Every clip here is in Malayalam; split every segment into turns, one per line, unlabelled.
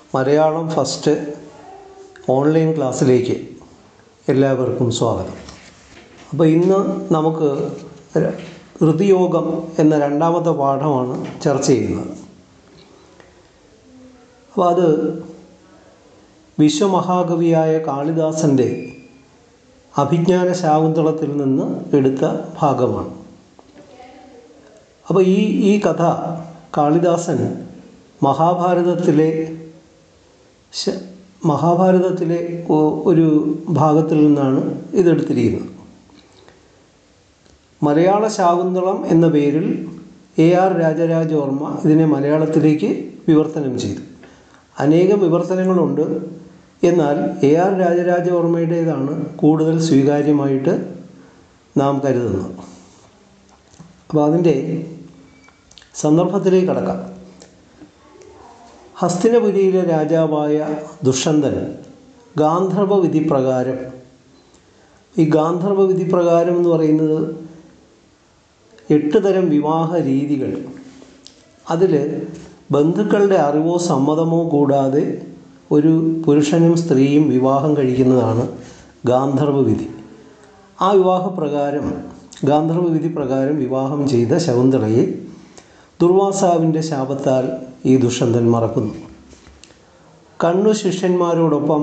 മലയാളം ഫസ്റ്റ് ഓൺലൈൻ ക്ലാസ്സിലേക്ക് എല്ലാവർക്കും സ്വാഗതം അപ്പോൾ ഇന്ന് നമുക്ക് ര- ഋതുയോഗം എന്ന രണ്ടാമത്തെ പാഠമാണ് ചർച്ച ചെയ്യുന്നത് അപ്പോൾ അത് വിശ്വമഹാകവിയായ കാളിദാസൻ്റെ അഭിജ്ഞാന ശാകുന്തളത്തിൽ നിന്ന് എടുത്ത ഭാഗമാണ് അപ്പോൾ ഈ ഈ കഥ കാളിദാസൻ മഹാഭാരതത്തിലെ ശ- മഹാഭാരതത്തിലെ ഒ- ഒരു ഭാഗത്തിൽ നിന്നാണ് ഇതെടുത്തിരിക്കുന്നത് മലയാള ശാകുന്തളം എന്ന പേരിൽ എ ആർ രാജരാജവർമ്മ ഇതിനെ മലയാളത്തിലേക്ക് വിവർത്തനം ചെയ്തു അനേകം വിവർത്തനങ്ങളുണ്ട് എന്നാൽ എ ആർ രാജരാജവർമ്മയുടേതാണ് കൂടുതൽ സ്വീകാര്യമായിട്ട് നാം കരുതുന്നത് അപ്പോൾ അതിൻ്റെ സന്ദർഭത്തിലേക്ക് കടക്കാം ഹസ്തിനപുരിയിലെ രാജാവായ ദുഷ്യന്തൻ ഗാന്ധർവ വിധി പ്രകാരം ഈ ഗാന്ധർവ വിധി പ്രകാരം എന്ന് പറയുന്നത് എട്ട് തരം വിവാഹ രീതികൾ അതിൽ ബന്ധുക്കളുടെ അറിവോ സമ്മതമോ കൂടാതെ ഒരു പുരുഷനും സ്ത്രീയും വിവാഹം കഴിക്കുന്നതാണ് ഗാന്ധർവ വിധി ആ വിവാഹപ്രകാരം ഗാന്ധർവ വിധി പ്രകാരം വിവാഹം ചെയ്ത ശകുന്തളയെ ദുർവാസാവിൻ്റെ ശാപത്താൽ ഈ ദുഷ്യന്തൻ മറക്കുന്നു കണ്ണു ശിഷ്യന്മാരോടൊപ്പം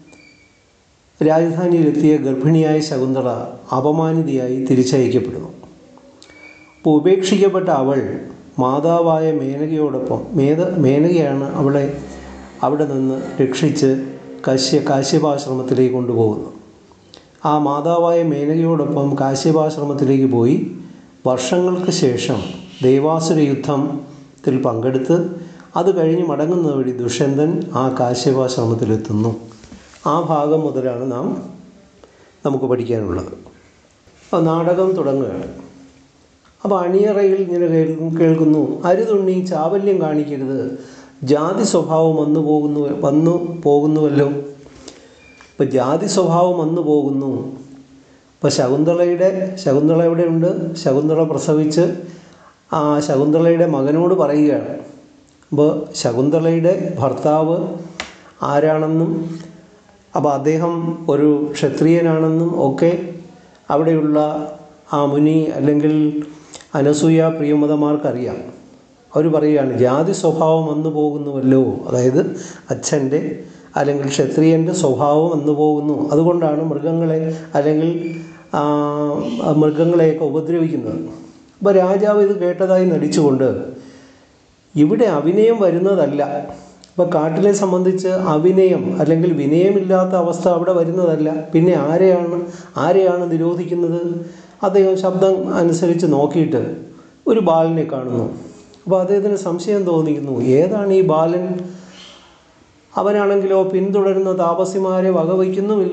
രാജധാനിയിലെത്തിയ ഗർഭിണിയായ ശകുന്തള അപമാനിതയായി തിരിച്ചയക്കപ്പെടുന്നു അപ്പോൾ ഉപേക്ഷിക്കപ്പെട്ട അവൾ മാതാവായ മേനകയോടൊപ്പം മേധ മേനകയാണ് അവളെ അവിടെ നിന്ന് രക്ഷിച്ച് കശ്യ കാശ്യപാശ്രമത്തിലേക്ക് കൊണ്ടുപോകുന്നത് ആ മാതാവായ മേനകയോടൊപ്പം കാശ്യപാശ്രമത്തിലേക്ക് പോയി വർഷങ്ങൾക്ക് ശേഷം ദേവാസുര യുദ്ധത്തിൽ പങ്കെടുത്ത് അത് കഴിഞ്ഞ് മടങ്ങുന്ന വഴി ദുഷ്യന്തൻ ആ കാശ്യപാശ്രമത്തിലെത്തുന്നു ആ ഭാഗം മുതലാണ് നാം നമുക്ക് പഠിക്കാനുള്ളത് അപ്പോൾ നാടകം തുടങ്ങുകയാണ് അപ്പോൾ അണിയറയിൽ ഇങ്ങനെ കേൾക്കും കേൾക്കുന്നു അരുതുണ്ണി ചാവല്യം കാണിക്കരുത് ജാതി സ്വഭാവം വന്നു പോകുന്നു വന്നു പോകുന്നുവല്ലോ ഇപ്പം ജാതി സ്വഭാവം വന്നു പോകുന്നു ഇപ്പോൾ ശകുന്തളയുടെ ശകുന്തള എവിടെയുണ്ട് ശകുന്തള പ്രസവിച്ച് ആ ശകുന്തളയുടെ മകനോട് പറയുകയാണ് അപ്പോൾ ശകുന്തളയുടെ ഭർത്താവ് ആരാണെന്നും അപ്പോൾ അദ്ദേഹം ഒരു ക്ഷത്രിയനാണെന്നും ഒക്കെ അവിടെയുള്ള ആ മുനി അല്ലെങ്കിൽ അനസൂയ പ്രിയമതമാർക്കറിയാം അവർ പറയുകയാണ് ജാതി സ്വഭാവം വന്നു പോകുന്നുവല്ലോ അതായത് അച്ഛൻ്റെ അല്ലെങ്കിൽ ക്ഷത്രിയൻ്റെ സ്വഭാവം വന്നു പോകുന്നു അതുകൊണ്ടാണ് മൃഗങ്ങളെ അല്ലെങ്കിൽ ആ, മൃഗങ്ങളെയൊക്കെ ഉപദ്രവിക്കുന്നത് അപ്പോൾ രാജാവ് ഇത് കേട്ടതായി നടിച്ചുകൊണ്ട് ഇവിടെ അഭിനയം വരുന്നതല്ല ഇപ്പോൾ കാട്ടിലെ സംബന്ധിച്ച് അഭിനയം അല്ലെങ്കിൽ വിനയമില്ലാത്ത അവസ്ഥ അവിടെ വരുന്നതല്ല പിന്നെ ആരെയാണ് ആരെയാണ് നിരോധിക്കുന്നത് അദ്ദേഹം ശബ്ദം അനുസരിച്ച് നോക്കിയിട്ട് ഒരു ബാലനെ കാണുന്നു അപ്പോൾ അദ്ദേഹത്തിന് സംശയം തോന്നിക്കുന്നു ഏതാണ് ഈ ബാലൻ അവനാണെങ്കിലോ പിന്തുടരുന്ന താപസിമാരെ വകവയ്ക്കുന്നുമില്ല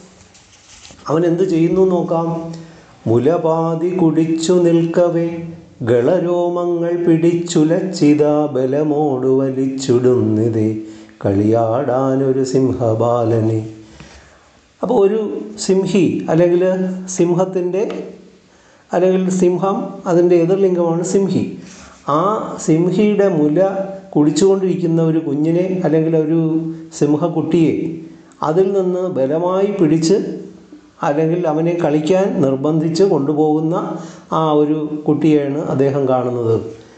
അവൻ എന്ത് ചെയ്യുന്നു നോക്കാം മുലപാതി കുടിച്ചു നിൽക്കവേ ഗളരോമങ്ങൾ പിടിച്ചുലച്ചിതാ ബലമോടു വലിച്ചുടുന്നിതേ കളിയാടാനൊരു സിംഹബാലനെ അപ്പോൾ ഒരു സിംഹി അല്ലെങ്കിൽ സിംഹത്തിൻ്റെ അല്ലെങ്കിൽ സിംഹം അതിൻ്റെ എതിർലിംഗമാണ് സിംഹി ആ സിംഹിയുടെ മുല കുടിച്ചുകൊണ്ടിരിക്കുന്ന ഒരു കുഞ്ഞിനെ അല്ലെങ്കിൽ ഒരു സിംഹക്കുട്ടിയെ അതിൽ നിന്ന് ബലമായി പിടിച്ച് അല്ലെങ്കിൽ അവനെ കളിക്കാൻ നിർബന്ധിച്ച് കൊണ്ടുപോകുന്ന ആ ഒരു കുട്ടിയെയാണ് അദ്ദേഹം കാണുന്നത്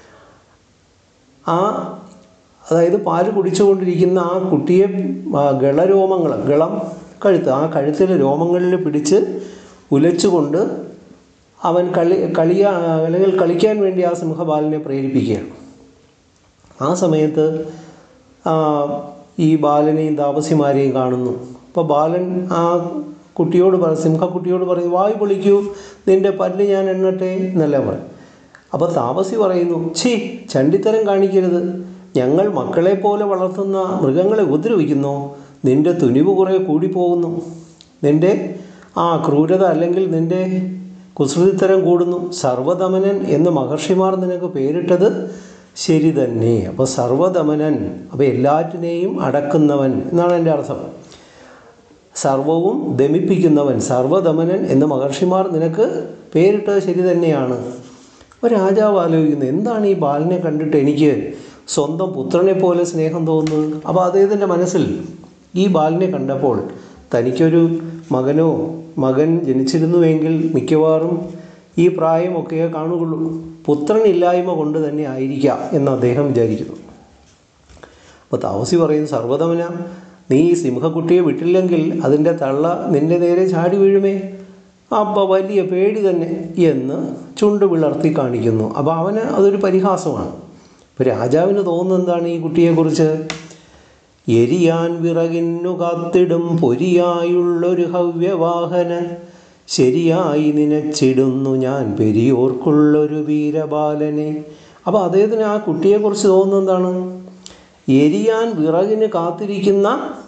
ആ അതായത് പാല് കുടിച്ചുകൊണ്ടിരിക്കുന്ന ആ കുട്ടിയെ ആ ഗളരോമങ്ങൾ ഗളം കഴുത്ത് ആ കഴുത്തിലെ രോമങ്ങളിൽ പിടിച്ച് ഉലച്ചുകൊണ്ട് അവൻ കളി കളിയാ അല്ലെങ്കിൽ കളിക്കാൻ വേണ്ടി ആ സിംഹബാലനെ പ്രേരിപ്പിക്കുകയാണ് ആ സമയത്ത് ആ, ഈ ബാലനെയും താപസിമാരെയും കാണുന്നു അപ്പോൾ ബാലൻ ആ കുട്ടിയോട് പറ സിംഹക്കുട്ടിയോട് പറയും വായു പൊളിക്കൂ നിൻ്റെ പല്ല് ഞാൻ എണ്ണട്ടെ എന്നെല്ലാം പറയും അപ്പോൾ താപസി പറയുന്നു ഛീ ചണ്ടിത്തരം കാണിക്കരുത് ഞങ്ങൾ മക്കളെ പോലെ വളർത്തുന്ന മൃഗങ്ങളെ ഉപദ്രവിക്കുന്നു നിൻ്റെ തുനിവ് കുറേ കൂടിപ്പോകുന്നു നിൻ്റെ ആ ക്രൂരത അല്ലെങ്കിൽ നിൻ്റെ കുസൃതിത്തരം കൂടുന്നു സർവദമനൻ എന്ന് മഹർഷിമാർ നിനക്ക് പേരിട്ടത് ശരി തന്നെ അപ്പോൾ സർവദമനൻ അപ്പോൾ എല്ലാറ്റിനെയും അടക്കുന്നവൻ എന്നാണ് എൻ്റെ അർത്ഥം സർവവും ദമിപ്പിക്കുന്നവൻ സർവദമനൻ എന്ന് മഹർഷിമാർ നിനക്ക് പേരിട്ടത് ശരി തന്നെയാണ് അപ്പോൾ രാജാവ് ആലോചിക്കുന്നു എന്താണ് ഈ ബാലനെ കണ്ടിട്ട് എനിക്ക് സ്വന്തം പുത്രനെ പോലെ സ്നേഹം തോന്നുന്നത് അപ്പോൾ അദ്ദേഹത്തിൻ്റെ മനസ്സിൽ ഈ ബാലനെ കണ്ടപ്പോൾ തനിക്കൊരു മകനോ മകൻ ജനിച്ചിരുന്നുവെങ്കിൽ മിക്കവാറും ഈ പ്രായമൊക്കെ കാണുകയുള്ളൂ പുത്രനില്ലായ്മ കൊണ്ട് തന്നെ ആയിരിക്കാം എന്ന് അദ്ദേഹം വിചാരിക്കുന്നു അപ്പോൾ താമസി പറയുന്നു സർവ്വതമന നീ ഈ സിംഹക്കുട്ടിയെ വിട്ടില്ലെങ്കിൽ അതിൻ്റെ തള്ള നിന്റെ നേരെ ചാടി വീഴുമേ അപ്പോൾ വലിയ പേടി തന്നെ എന്ന് ചുണ്ട് വിളർത്തി കാണിക്കുന്നു അപ്പോൾ അവന് അതൊരു പരിഹാസമാണ് അപ്പോൾ രാജാവിന് തോന്നുന്നത് എന്താണ് ഈ കുട്ടിയെക്കുറിച്ച് എരിയാൻ വിറകിന്നു കാത്തിടും പൊരിയായുള്ളൊരു ഹവ്യവാഹന ശരിയായി നിനച്ചിടുന്നു ഞാൻ പെരിയോർക്കുള്ളൊരു വീരബാലനെ അപ്പോൾ അദ്ദേഹത്തിന് ആ കുട്ടിയെക്കുറിച്ച് തോന്നുന്നത് എന്താണ് എരിയാൻ വിറകിന് കാത്തിരിക്കുന്ന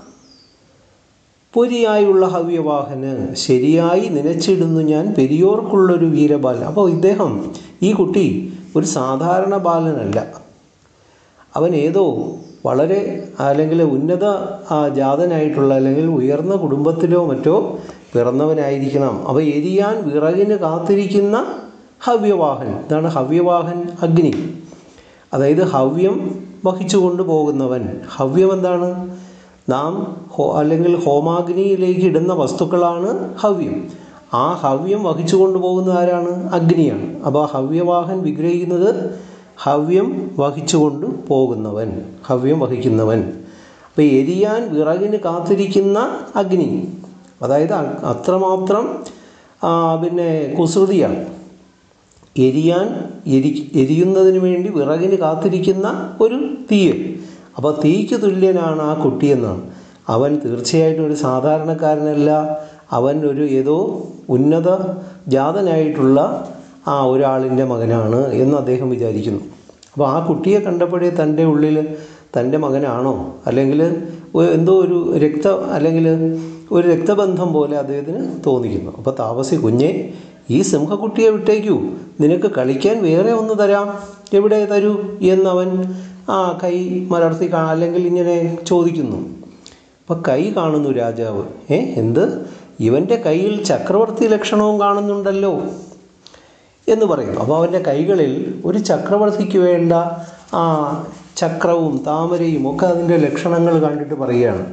പൊരിയായുള്ള ഹവ്യവാഹന് ശരിയായി നനച്ചിടുന്നു ഞാൻ പെരിയോർക്കുള്ളൊരു വീരബാലൻ അപ്പോൾ ഇദ്ദേഹം ഈ കുട്ടി ഒരു സാധാരണ ബാലനല്ല അവൻ ഏതോ വളരെ അല്ലെങ്കിൽ ഉന്നത ആ, ജാതനായിട്ടുള്ള അല്ലെങ്കിൽ ഉയർന്ന കുടുംബത്തിലോ മറ്റോ പിറന്നവനായിരിക്കണം അവ എരിയാൻ വിറകിന് കാത്തിരിക്കുന്ന ഹവ്യവാഹൻ ഇതാണ് ഹവ്യവാഹൻ അഗ്നി അതായത് ഹവ്യം വഹിച്ചു കൊണ്ടുപോകുന്നവൻ ഹവ്യം എന്താണ് നാം ഹോ അല്ലെങ്കിൽ ഹോമാഗ്നിയിലേക്ക് ഇടുന്ന വസ്തുക്കളാണ് ഹവ്യം ആ ഹവ്യം വഹിച്ചു കൊണ്ടുപോകുന്ന ആരാണ് അഗ്നിയാണ് അപ്പോൾ ഹവ്യവാഹൻ വിഗ്രഹിക്കുന്നത് ഹവ്യം വഹിച്ചുകൊണ്ട് പോകുന്നവൻ ഹവ്യം വഹിക്കുന്നവൻ അപ്പോൾ എരിയാൻ വിറകിന് കാത്തിരിക്കുന്ന അഗ്നി അതായത് അ- അത്രമാത്രം ആ, പിന്നെ കുസൃതിയാണ് എരിയാൻ എരി എരിയുന്നതിന് വേണ്ടി വിറകിന് കാത്തിരിക്കുന്ന ഒരു തീയ് അപ്പോൾ തീക്ക് തുല്യനാണ് ആ കുട്ടിയെന്നാണ് അവൻ തീർച്ചയായിട്ടും ഒരു സാധാരണക്കാരനല്ല അവൻ ഒരു ഏതോ ഉന്നത ജാതനായിട്ടുള്ള ആ ഒരാളിൻ്റെ മകനാണ് എന്ന് അദ്ദേഹം വിചാരിക്കുന്നു അപ്പോൾ ആ കുട്ടിയെ കണ്ടപ്പോഴേ തൻ്റെ ഉള്ളിൽ തൻ്റെ മകനാണോ അല്ലെങ്കിൽ ഒ- എന്തോ ഒരു രക്ത അല്ലെങ്കിൽ ഒരു രക്തബന്ധം പോലെ അദ്ദേഹത്തിന് തോന്നിക്കുന്നു അപ്പോൾ താപസി കുഞ്ഞെ ഈ സിംഹക്കുട്ടിയെ വിട്ടേക്കൂ നിനക്ക് കളിക്കാൻ വേറെ ഒന്ന് തരാം എവിടെ തരൂ എന്നവൻ ആ കൈ മലർത്തി കാ അല്ലെങ്കിൽ ഇങ്ങനെ ചോദിക്കുന്നു അപ്പം കൈ കാണുന്നു രാജാവ് ഏ എന്ത് ഇവൻ്റെ കയ്യിൽ ചക്രവർത്തി ലക്ഷണവും കാണുന്നുണ്ടല്ലോ എന്ന് പറയുന്നു അപ്പോൾ അവൻ്റെ കൈകളിൽ ഒരു ചക്രവർത്തിക്ക് വേണ്ട ആ ചക്രവും താമരയും ഒക്കെ അതിൻ്റെ ലക്ഷണങ്ങൾ കണ്ടിട്ട് പറയുകയാണ്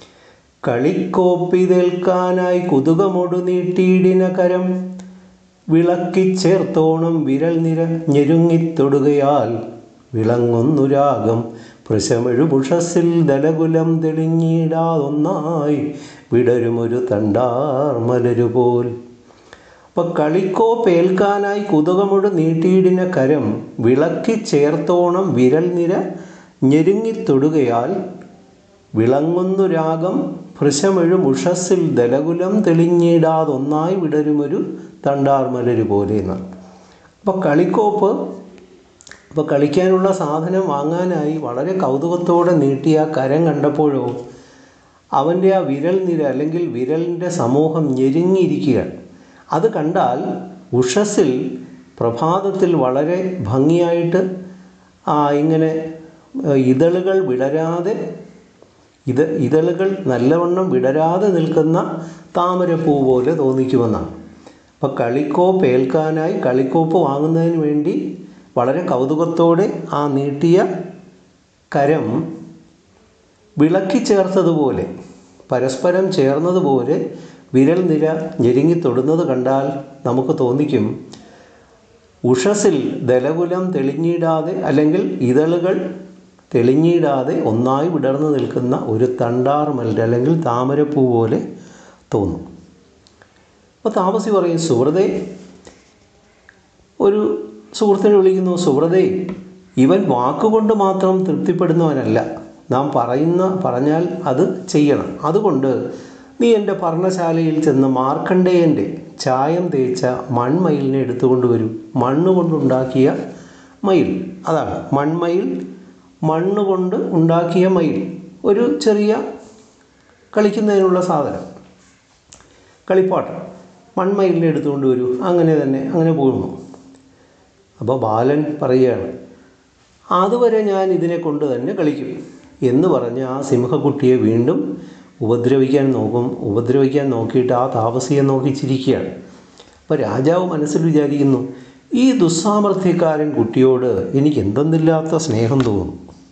കളിക്കോപ്പിതേൽക്കാനായി കുതുകമൊടു നീട്ടിയിടിന കരം വിളക്കിച്ചേർത്തോണം വിരൽ നിര ഞെരുങ്ങിത്തൊടുകയാൽ വിളങ്ങുന്നു രാഗം പ്രശമെഴുപുഷസിൽ ദലകുലം തെളിഞ്ഞിടാതൊന്നായി വിടരുമൊരു തണ്ടാർ മലരുപോൽ അപ്പൊ കളിക്കോപ്പേൽക്കാനായി കുതുകമുഴ നീട്ടിയിടിന കരം വിളക്കി ചേർത്തോണം വിരൽ നിര ഞെരുങ്ങിത്തൊടുകയാൽ വിളങ്ങുന്നു രാഗം ഭൃശമെഴും ഉഷസ്സിൽ ദലകുലം തെളിഞ്ഞിടാതൊന്നായി വിടരുമൊരു തണ്ടാർമലര് പോലെ എന്നാണ് അപ്പോൾ കളിക്കോപ്പ് അപ്പോൾ കളിക്കാനുള്ള സാധനം വാങ്ങാനായി വളരെ കൗതുകത്തോടെ നീട്ടിയ ആ കരം കണ്ടപ്പോഴോ അവൻ്റെ ആ വിരൽ നിര അല്ലെങ്കിൽ വിരലിൻ്റെ സമൂഹം ഞെരുങ്ങിയിരിക്കുകയാണ് അത് കണ്ടാൽ ഉഷസ്സിൽ പ്രഭാതത്തിൽ വളരെ ഭംഗിയായിട്ട് ആ ഇങ്ങനെ ഏ, ഇതളുകൾ വിടരാതെ ഇത് ഇതളുകൾ നല്ലവണ്ണം വിടരാതെ നിൽക്കുന്ന താമരപ്പൂ പോലെ തോന്നിക്കുമെന്നാണ് അപ്പം കളിക്കോപ്പ് ഏൽക്കാനായി കളിക്കോപ്പ് വാങ്ങുന്നതിന് വേണ്ടി വളരെ കൗതുകത്തോടെ ആ നീട്ടിയ കരം വിളക്കി ചേർത്തതുപോലെ പരസ്പരം ചേർന്നതുപോലെ വിരൽ നിര ഞെരുങ്ങി തൊടുന്നത് കണ്ടാൽ നമുക്ക് തോന്നിക്കും ഉഷസിൽ ദലകുലം തെളിഞ്ഞിടാതെ അല്ലെങ്കിൽ ഇതളുകൾ തെളിഞ്ഞിടാതെ ഒന്നായി വിടർന്നു നിൽക്കുന്ന ഒരു തണ്ടാർ മലര് അല്ലെങ്കിൽ താമരപ്പൂ പോലെ തോന്നും അപ്പോൾ താമസി പറയും സുഹൃതേ ഒരു സുഹൃത്തിനെ വിളിക്കുന്നു സുഹൃതേ ഇവൻ വാക്കുകൊണ്ട് മാത്രം തൃപ്തിപ്പെടുന്നവനല്ല നാം പറയുന്ന പറഞ്ഞാൽ അത് ചെയ്യണം അതുകൊണ്ട് നീ എൻ്റെ പർണശാലയിൽ ചെന്ന് മാർക്കണ്ഡേയൻ്റെ ചായം തേച്ച മൺമയിലിനെ എടുത്തുകൊണ്ട് വരൂ മണ്ണ് കൊണ്ടുണ്ടാക്കിയ മയിൽ അതാണ് മൺമയിൽ മണ്ണ് കൊണ്ട് ഉണ്ടാക്കിയ മയിൽ ഒരു ചെറിയ കളിക്കുന്നതിനുള്ള സാധനം കളിപ്പാട്ടം മൺമയിലിനെ എടുത്തുകൊണ്ട് വരൂ അങ്ങനെ തന്നെ അങ്ങനെ പോകുന്നു അപ്പോൾ ബാലൻ പറയുകയാണ് അതുവരെ ഞാൻ ഇതിനെ കൊണ്ട് തന്നെ കളിക്കും എന്ന് പറഞ്ഞ് ആ സിംഹക്കുട്ടിയെ വീണ്ടും ഉപദ്രവിക്കാൻ നോക്കും ഉപദ്രവിക്കാൻ നോക്കിയിട്ട് ആ താപസിയെ നോക്കി ചിരിക്കുകയാണ് അപ്പോൾ രാജാവ് മനസ്സിൽ വിചാരിക്കുന്നു ഈ ദുസ്സാമർഥ്യക്കാരൻ കുട്ടിയോട് എനിക്ക് എന്തെന്നില്ലാത്ത സ്നേഹം തോന്നും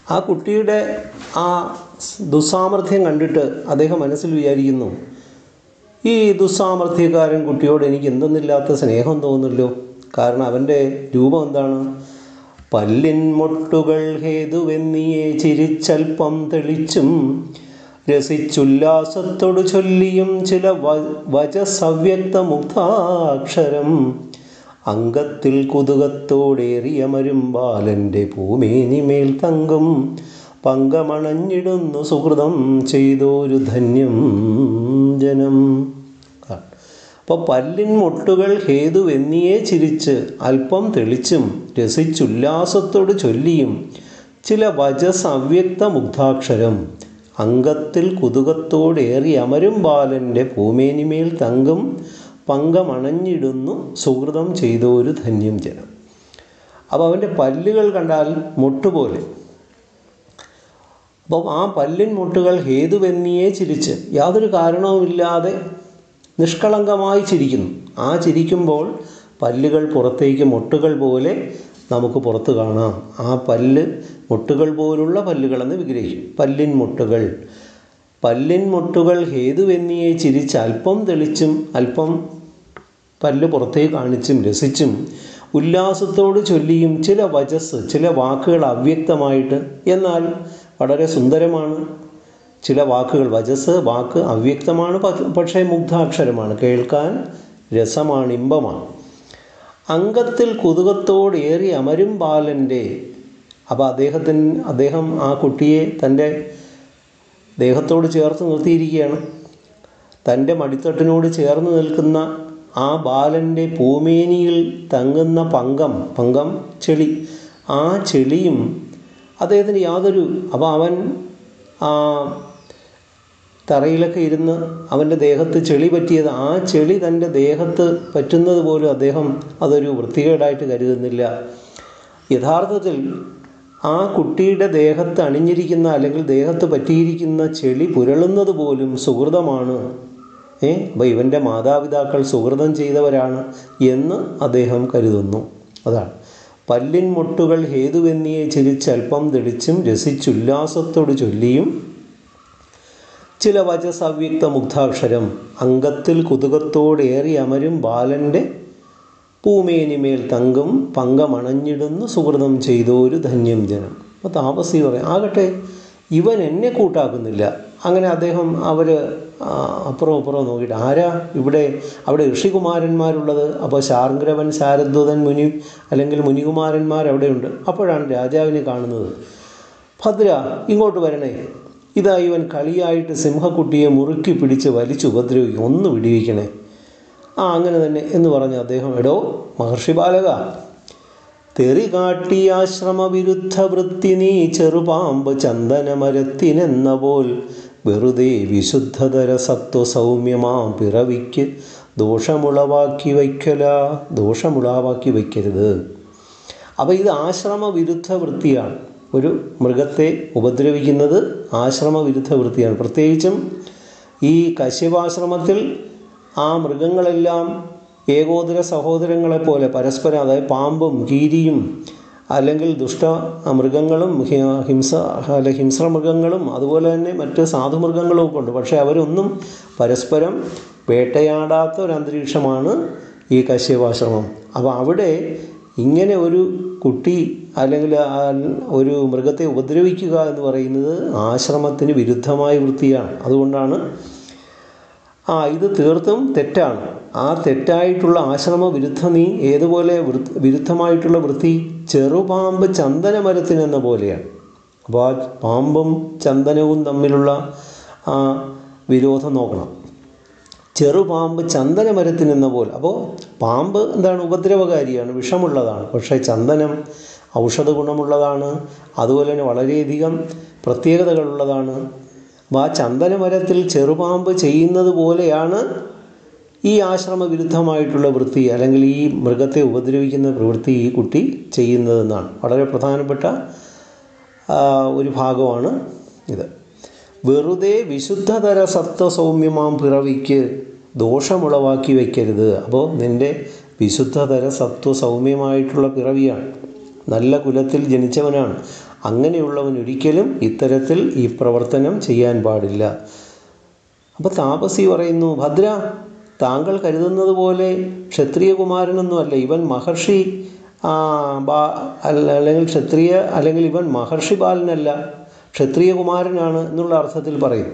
ആ കുട്ടിയുടെ ആ ദുസ്സാമർഥ്യം കണ്ടിട്ട് അദ്ദേഹം മനസ്സിൽ വിചാരിക്കുന്നു ഈ ദുസ്സാമർഥ്യക്കാരൻ കുട്ടിയോട് എനിക്ക് എന്തെന്നില്ലാത്ത സ്നേഹം തോന്നുന്നല്ലോ കാരണം അവൻ്റെ രൂപം എന്താണ് പല്ലിൻ മൊട്ടുകൾ ഹേതുവെന്നിയെ ചിരിച്ചൽപ്പം തെളിച്ചും രസിച്ചുല്ലാസത്തോടു ചൊല്ലിയും ചില വചസവ്യക്ത മുഗ്ധാക്ഷരം അംഗത്തിൽ കുതുകത്തോടേറിയ മരുമ്പാലൻ്റെ പൂമേനിമേൽ തങ്കും പങ്കമണഞ്ഞിടുന്നു സുഹൃതം ചെയ്തോരു ധന്യം ജനം അപ്പോൾ പല്ലിൻ മുട്ടുകൾ ഹേതുവെന്നിയെ ചിരിച്ച് അല്പം തെളിച്ചും രസിച്ചുല്ലാസത്തോട് ചൊല്ലിയും ചില വചസ് അവ്യക്ത മുഗ്ധാക്ഷരം അംഗത്തിൽ കുതുകത്തോടേറി അമരും ബാലൻ്റെ പൂമേനിമേൽ തങ്കും പങ്കമണഞ്ഞിടുന്നു സുഹൃതം ചെയ്തോരു ധന്യം ജനം അപ്പോൾ അവൻ്റെ പല്ലുകൾ കണ്ടാൽ മുട്ടുപോലെ അപ്പം ആ പല്ലിൻ മുട്ടുകൾ ഹേതുവെന്നിയെ ചിരിച്ച് യാതൊരു കാരണവുമില്ലാതെ നിഷ്കളങ്കമായി ചിരിക്കുന്നു ആ ചിരിക്കുമ്പോൾ പല്ലുകൾ പുറത്തേക്ക് മുട്ടുകൾ പോലെ നമുക്ക് പുറത്ത് കാണാം ആ പല്ല് മുട്ടുകൾ പോലുള്ള പല്ലുകളെന്ന് വിഗ്രഹിക്കും പല്ലിൻ മുട്ടുകൾ പല്ലിൻ മുട്ടുകൾ ഹേതുവെന്നിയെ ചിരിച്ച് അല്പം തെളിച്ചും അല്പം പല്ല് പുറത്തേക്ക് കാണിച്ചും രസിച്ചും ഉല്ലാസത്തോട് ചൊല്ലിയും ചില വചസ് ചില വാക്കുകൾ അവ്യക്തമായിട്ട് എന്നാൽ വളരെ സുന്ദരമാണ് ചില വാക്കുകൾ വചസ് വാക്ക് അവ്യക്തമാണ് പക്ഷേ മുഗ്ധാക്ഷരമാണ് കേൾക്കാൻ രസമാണ് ഇമ്പമാണ് അംഗത്തിൽ കുതുകത്തോടേറി അമരും ബാലൻ്റെ അപ്പോൾ അദ്ദേഹത്തിന് അദ്ദേഹം ആ കുട്ടിയെ തൻ്റെ ദേഹത്തോട് ചേർത്ത് നിർത്തിയിരിക്കുകയാണ് തൻ്റെ മടിത്തട്ടിനോട് ചേർന്ന് നിൽക്കുന്ന ആ ബാലൻ്റെ പൂമേനിയിൽ തങ്ങുന്ന പങ്കം പങ്കം ചെളി ആ ചെളിയും അദ്ദേഹത്തിന് യാതൊരു അപ്പോൾ അവൻ ആ തറയിലൊക്കെ ഇരുന്ന് അവൻ്റെ ദേഹത്ത് ചെളി പറ്റിയത് ആ ചെളി തൻ്റെ ദേഹത്ത് പറ്റുന്നത് പോലും അദ്ദേഹം അതൊരു വൃത്തികേടായിട്ട് കരുതുന്നില്ല യഥാർത്ഥത്തിൽ ആ കുട്ടിയുടെ ദേഹത്ത് അണിഞ്ഞിരിക്കുന്ന അല്ലെങ്കിൽ ദേഹത്ത് പറ്റിയിരിക്കുന്ന ചെളി പുരളുന്നത് പോലും സുഹൃതമാണ് ഏ അപ്പോൾ ഇവൻ്റെ മാതാപിതാക്കൾ സുഹൃതം ചെയ്തവരാണ് എന്ന് അദ്ദേഹം കരുതുന്നു അതാണ് പല്ലിൻ മുട്ടുകൾ ഹേതുവെന്നിയെ ചിരിച്ച് അല്പം തെളിച്ചും രസിച്ചുല്ലാസത്തോട് ചൊല്ലിയും ചില വചസവ്യക്ത മുഗ്ധാക്ഷരം അംഗത്തിൽ കുതുകത്തോടേറി അമരും ബാലൻ്റെ പൂമേനിമേൽ തങ്കം പങ്കമണഞ്ഞിടുന്നു സുഹൃതം ചെയ്തോരു ധന്യം ജനം അപ്പോൾ താപസി പറയാം ആകട്ടെ ഇവൻ എന്നെ കൂട്ടാക്കുന്നില്ല അങ്ങനെ അദ്ദേഹം അവർ അപ്പുറം അപ്പുറം നോക്കിയിട്ട് ആരാ ഇവിടെ അവിടെ ഋഷികുമാരന്മാരുള്ളത് അപ്പോൾ ശാർഗ്രവൻ ശാരദ്വതൻ മുനി അല്ലെങ്കിൽ മുനികുമാരന്മാർ അവിടെയുണ്ട് അപ്പോഴാണ് രാജാവിനെ കാണുന്നത് ഭദ്ര ഇങ്ങോട്ട് വരണേ ഇതാ ഇവൻ കളിയായിട്ട് സിംഹക്കുട്ടിയെ മുറുക്കി പിടിച്ച് വലിച്ചു ഉപദ്രവിക്കും ഒന്ന് വിടിവിക്കണേ ആ അങ്ങനെ തന്നെ എന്ന് പറഞ്ഞ് അദ്ദേഹം എടോ മഹർഷി ബാലക തെറി കാട്ടിയാശ്രമവിരുദ്ധ വൃത്തി നീ ചെറുപാമ്പ് ചന്ദനമരത്തിനെന്ന പോൽ വെറുതെ വിശുദ്ധതര സത്വ സൗമ്യമാം പിറവിക്ക് ദോഷമുളവാക്കി വയ്ക്കല ദോഷമുളവാക്കി വയ്ക്കരുത് അപ്പോൾ ഇത് ആശ്രമ വിരുദ്ധ വൃത്തിയാണ് ഒരു മൃഗത്തെ ഉപദ്രവിക്കുന്നത് ആശ്രമ വിരുദ്ധ വൃത്തിയാണ് പ്രത്യേകിച്ചും ഈ കശ്യപാശ്രമത്തിൽ ആ മൃഗങ്ങളെല്ലാം ഏകോദര സഹോദരങ്ങളെപ്പോലെ പരസ്പരം അതായത് പാമ്പും കീരിയും അല്ലെങ്കിൽ ദുഷ്ട മൃഗങ്ങളും ഹിംസ അല്ല ഹിംസ്ര മൃഗങ്ങളും അതുപോലെ തന്നെ മറ്റ് സാധുമൃഗങ്ങളും ഒക്കെ ഉണ്ട് പക്ഷേ അവരൊന്നും പരസ്പരം വേട്ടയാടാത്ത ഒരു അന്തരീക്ഷമാണ് ഈ കശ്യപാശ്രമം അപ്പോൾ അവിടെ ഇങ്ങനെ ഒരു കുട്ടി അല്ലെങ്കിൽ ഒരു മൃഗത്തെ ഉപദ്രവിക്കുക എന്ന് പറയുന്നത് ആശ്രമത്തിന് വിരുദ്ധമായ വൃത്തിയാണ് അതുകൊണ്ടാണ് ആ ഇത് തീർത്തും തെറ്റാണ് ആ തെറ്റായിട്ടുള്ള ആശ്രമ വിരുദ്ധ നീ ഏതുപോലെ വിരുദ്ധമായിട്ടുള്ള വൃത്തി ചെറുപാമ്പ് ചന്ദനമരത്തിനെന്ന പോലെയാണ് അപ്പോൾ ആ പാമ്പും ചന്ദനവും തമ്മിലുള്ള ആ വിരോധം നോക്കണം ചെറുപാമ്പ് ചന്ദനമരത്തിനെന്ന പോലെ അപ്പോൾ പാമ്പ് എന്താണ് ഉപദ്രവകാരിയാണ് വിഷമുള്ളതാണ് പക്ഷേ ചന്ദനം ഔഷധ ഗുണമുള്ളതാണ് അതുപോലെ തന്നെ വളരെയധികം പ്രത്യേകതകളുള്ളതാണ് അപ്പോൾ ആ ചന്ദനമരത്തിൽ ചെറുപാമ്പ് ചെയ്യുന്നത് പോലെയാണ് ഈ ആശ്രമ വിരുദ്ധമായിട്ടുള്ള വൃത്തി അല്ലെങ്കിൽ ഈ മൃഗത്തെ ഉപദ്രവിക്കുന്ന പ്രവൃത്തി ഈ കുട്ടി ചെയ്യുന്നതെന്നാണ് വളരെ പ്രധാനപ്പെട്ട ഒരു ഭാഗമാണ് ഇത് വെറുതെ വിശുദ്ധതര സത്വസൗമ്യമാം പിറവിക്ക് ദോഷമുളവാക്കി വയ്ക്കരുത് അപ്പോൾ നിൻ്റെ വിശുദ്ധതര സത്വസൗമ്യമായിട്ടുള്ള പിറവിയാണ് നല്ല കുലത്തിൽ ജനിച്ചവനാണ് അങ്ങനെയുള്ളവൻ ഒരിക്കലും ഇത്തരത്തിൽ ഈ പ്രവർത്തനം ചെയ്യാൻ പാടില്ല അപ്പോൾ താപസി പറയുന്നു ഭദ്ര താങ്കൾ കരുതുന്നത് പോലെ ക്ഷത്രിയകുമാരനൊന്നുമല്ല ഇവൻ മഹർഷി ആ, ബാ- അല്ല അല്ലെങ്കിൽ ക്ഷത്രിയ അല്ലെങ്കിൽ ഇവൻ മഹർഷി ബാലനല്ല ക്ഷത്രിയകുമാരനാണ് എന്നുള്ള അർത്ഥത്തിൽ പറയും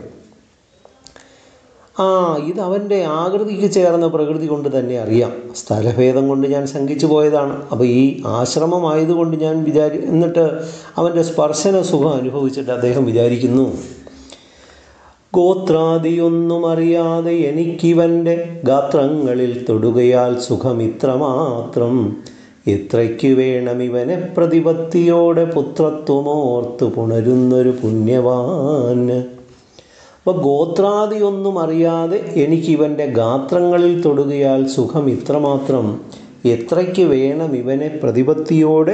ആ ഇത് അവൻ്റെ ആകൃതിക്ക് ചേർന്ന പ്രകൃതി കൊണ്ട് തന്നെ അറിയാം സ്ഥലഭേദം കൊണ്ട് ഞാൻ ശങ്കിച്ചു പോയതാണ് അപ്പോൾ ഈ ആശ്രമമായതുകൊണ്ട് ഞാൻ വിചാരി എന്നിട്ട് അവൻ്റെ സ്പർശന സുഖം അനുഭവിച്ചിട്ട് അദ്ദേഹം വിചാരിക്കുന്നു ഗോത്രാദിയൊന്നും അറിയാതെ എനിക്കിവൻ്റെ ഗാത്രങ്ങളിൽ തൊടുകയാൽ സുഖമിത്രമാത്രം എത്രയ്ക്ക് വേണം ഇവനെ പ്രതിപത്തിയോടെ പുത്രത്വമോർത്ത് പുണരുന്നൊരു പുണ്യവാൻ അപ്പോൾ ഗോത്രാദിയൊന്നും അറിയാതെ എനിക്കിവൻ്റെ ഗാത്രങ്ങളിൽ തൊടുകയാൽ സുഖം ഇത്രമാത്രം എത്രയ്ക്ക് വേണം ഇവനെ പ്രതിപത്തിയോടെ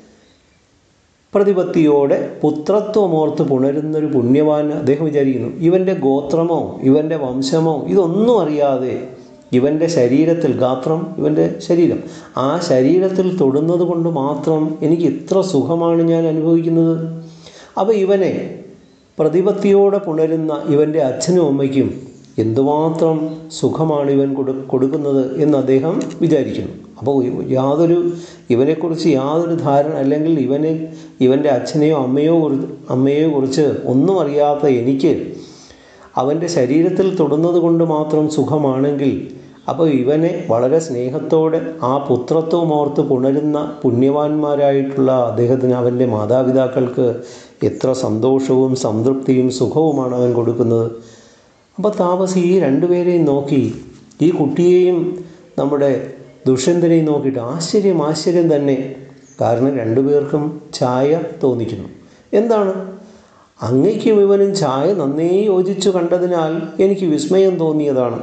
പ്രതിപത്തിയോടെ പുത്രത്വമോർത്ത് പുണരുന്നൊരു പുണ്യവാൻ അദ്ദേഹം വിചാരിക്കുന്നു ഇവൻ്റെ ഗോത്രമോ ഇവൻ്റെ വംശമോ ഇതൊന്നും അറിയാതെ ഇവൻ്റെ ശരീരത്തിൽ ഗാത്രം ഇവൻ്റെ ശരീരം ആ ശരീരത്തിൽ തൊടുന്നത് കൊണ്ട് മാത്രം എനിക്ക് ഇത്ര സുഖമാണ് ഞാൻ അനുഭവിക്കുന്നത് അപ്പോൾ ഇവനെ പ്രതിപത്തിയോടെ പുണരുന്ന ഇവൻ്റെ അച്ഛനും അമ്മയ്ക്കും എന്തുമാത്രം സുഖമാണ് ഇവൻ കൊടു കൊടുക്കുന്നത് എന്ന് അദ്ദേഹം വിചാരിക്കുന്നു അപ്പോൾ യാതൊരു ഇവനെക്കുറിച്ച് യാതൊരു ധാരണ അല്ലെങ്കിൽ ഇവനെ ഇവൻ്റെ അച്ഛനെയോ അമ്മയോ കുറി അമ്മയെയോ കുറിച്ച് ഒന്നും അറിയാത്ത എനിക്ക് അവൻ്റെ ശരീരത്തിൽ തൊടുന്നത് കൊണ്ട് മാത്രം സുഖമാണെങ്കിൽ അപ്പോൾ ഇവനെ വളരെ സ്നേഹത്തോടെ ആ പുത്രത്വം ഓർത്ത് പുണരുന്ന പുണ്യവാന്മാരായിട്ടുള്ള അദ്ദേഹത്തിന് അവൻ്റെ മാതാപിതാക്കൾക്ക് എത്ര സന്തോഷവും സംതൃപ്തിയും സുഖവുമാണ് അവൻ കൊടുക്കുന്നത് അപ്പോൾ താപസി ഈ രണ്ടുപേരെയും നോക്കി ഈ കുട്ടിയെയും നമ്മുടെ ദുഷ്യന്തനെയും നോക്കിയിട്ട് ആശ്ചര്യം ആശ്ചര്യം തന്നെ കാരണം രണ്ടുപേർക്കും ചായ തോന്നിക്കുന്നു എന്താണ് അങ്ങയ്ക്കും ഇവനും ചായ നന്നേ യോജിച്ചു കണ്ടതിനാൽ എനിക്ക് വിസ്മയം തോന്നിയതാണ്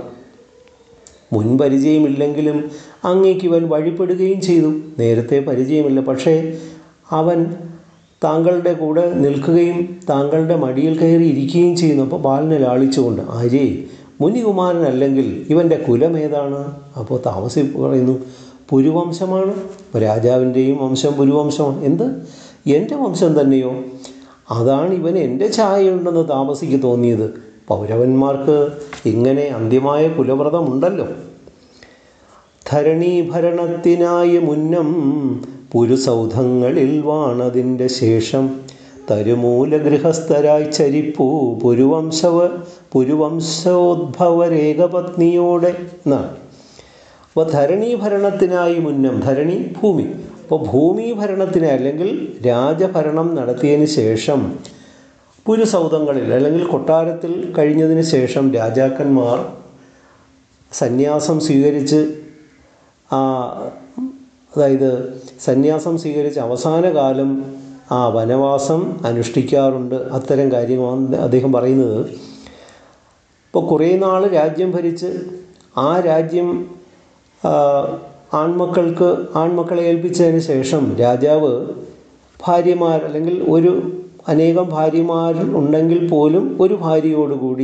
മുൻപരിചയമില്ലെങ്കിലും അങ്ങേക്ക് ഇവൻ വഴിപ്പെടുകയും ചെയ്തു നേരത്തെ പരിചയമില്ല പക്ഷേ അവൻ താങ്കളുടെ കൂടെ നിൽക്കുകയും താങ്കളുടെ മടിയിൽ കയറി ഇരിക്കുകയും ചെയ്യുന്നു അപ്പോൾ ബാലനെ ലാളിച്ചുകൊണ്ട് ആര്യേ മുനികുമാരനല്ലെങ്കിൽ ഇവൻ്റെ കുലം ഏതാണ് അപ്പോൾ താമസി പറയുന്നു പുരുവംശമാണ് രാജാവിൻ്റെയും വംശം പുരുവംശമാണ് എന്ത് എൻ്റെ വംശം തന്നെയോ അതാണ് ഇവൻ എൻ്റെ ഛായയുണ്ടെന്ന് താമസിക്ക് തോന്നിയത് പൗരവന്മാർക്ക് ഇങ്ങനെ അന്ത്യമായ കുലവ്രതമുണ്ടല്ലോ ധരണീഭരണത്തിനായി മുന്നം പുരുസൗധങ്ങളിൽ വാണതിൻ്റെ ശേഷം തരുമൂലഗൃഹസ്ഥരായി ചരിപ്പൂ പുരുവംശവ പുരുവംശോദ്ഭവരേഖപത്നിയോടെ എന്നാണ് അപ്പോൾ ധരണീഭരണത്തിനായി മുന്നം ധരണി ഭൂമി അപ്പോൾ ഭൂമീഭരണത്തിന് അല്ലെങ്കിൽ രാജഭരണം നടത്തിയതിന് ശേഷം പുരുസൗധങ്ങളിൽ അല്ലെങ്കിൽ കൊട്ടാരത്തിൽ കഴിഞ്ഞതിന് ശേഷം രാജാക്കന്മാർ സന്യാസം സ്വീകരിച്ച് ആ, അതായത് സന്യാസം സ്വീകരിച്ച് അവസാന കാലം ആ വനവാസം അനുഷ്ഠിക്കാറുണ്ട് അത്തരം കാര്യങ്ങളാണ് അദ്ദേഹം പറയുന്നത് ഇപ്പോൾ കുറേ നാൾ രാജ്യം ഭരിച്ച് ആ രാജ്യം ആ, ആൺമക്കൾക്ക് ആൺമക്കളെ ഏൽപ്പിച്ചതിന് ശേഷം രാജാവ് ഭാര്യമാർ അല്ലെങ്കിൽ ഒരു അനേകം ഭാര്യമാർ ഉണ്ടെങ്കിൽ പോലും ഒരു ഭാര്യയോടുകൂടി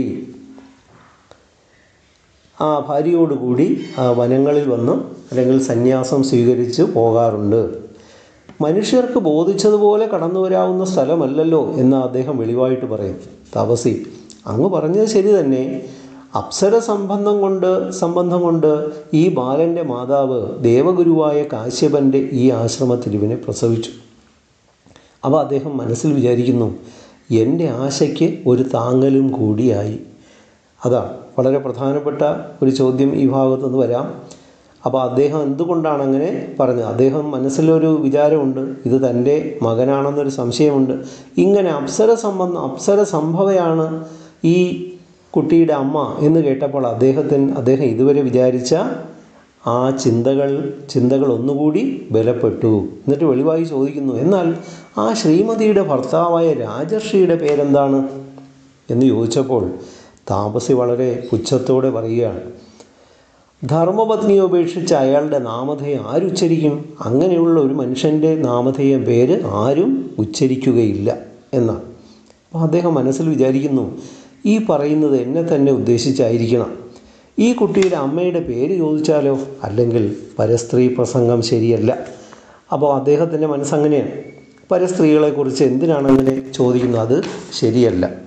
ആ ഭാര്യയോടുകൂടി ആ വനങ്ങളിൽ വന്ന് അല്ലെങ്കിൽ സന്യാസം സ്വീകരിച്ച് പോകാറുണ്ട് മനുഷ്യർക്ക് ബോധിച്ചതുപോലെ കടന്നു വരാവുന്ന സ്ഥലമല്ലല്ലോ എന്ന് അദ്ദേഹം വെളിവായിട്ട് പറയും തപസി അങ്ങ് പറഞ്ഞത് ശരി തന്നെ അപ്സര സംബന്ധം കൊണ്ട് സംബന്ധം കൊണ്ട് ഈ ബാലൻ്റെ മാതാവ് ദേവഗുരുവായ കാശ്യപൻ്റെ ഈ ആശ്രമത്തിൽ ഇവനെ പ്രസവിച്ചു അപ്പോൾ അദ്ദേഹം മനസ്സിൽ വിചാരിക്കുന്നു എൻ്റെ ആശയ്ക്ക് ഒരു താങ്ങലും കൂടിയായി അതാണ് വളരെ പ്രധാനപ്പെട്ട ഒരു ചോദ്യം ഈ ഭാഗത്തുനിന്ന് വരാം അപ്പോൾ അദ്ദേഹം എന്തുകൊണ്ടാണ് അങ്ങനെ പറഞ്ഞത് അദ്ദേഹം മനസ്സിലൊരു വിചാരമുണ്ട് ഇത് തൻ്റെ മകനാണെന്നൊരു സംശയമുണ്ട് ഇങ്ങനെ അപ്സര സംബന്ധം അപ്സര സംഭവയാണ് ഈ കുട്ടിയുടെ അമ്മ എന്ന് കേട്ടപ്പോൾ അദ്ദേഹത്തിന് അദ്ദേഹം ഇതുവരെ വിചാരിച്ച ആ ചിന്തകൾ ചിന്തകൾ ഒന്നുകൂടി ബലപ്പെട്ടു എന്നിട്ട് വെളിവായി ചോദിക്കുന്നു എന്നാൽ ആ ശ്രീമതിയുടെ ഭർത്താവായ രാജർഷിയുടെ പേരെന്താണ് എന്ന് ചോദിച്ചപ്പോൾ താപസി വളരെ പുച്ഛത്തോടെ പറയുകയാണ് ധർമ്മപത്നിയെ ഉപേക്ഷിച്ച് അയാളുടെ നാമധേയം ആരുച്ചരിക്കും അങ്ങനെയുള്ള ഒരു മനുഷ്യൻ്റെ നാമധേയം പേര് ആരും ഉച്ചരിക്കുകയില്ല എന്നാണ് അപ്പോൾ അദ്ദേഹം മനസ്സിൽ വിചാരിക്കുന്നു ഈ പറയുന്നത് എന്നെ തന്നെ ഉദ്ദേശിച്ചായിരിക്കണം ഈ കുട്ടിയുടെ അമ്മയുടെ പേര് ചോദിച്ചാലോ അല്ലെങ്കിൽ പരസ്ത്രീ പ്രസംഗം ശരിയല്ല അപ്പോൾ അദ്ദേഹത്തിൻ്റെ മനസ്സങ്ങനെയാണ് പരസ്ത്രീകളെക്കുറിച്ച് എന്തിനാണ് അങ്ങനെ ചോദിക്കുന്നത് അത് ശരിയല്ല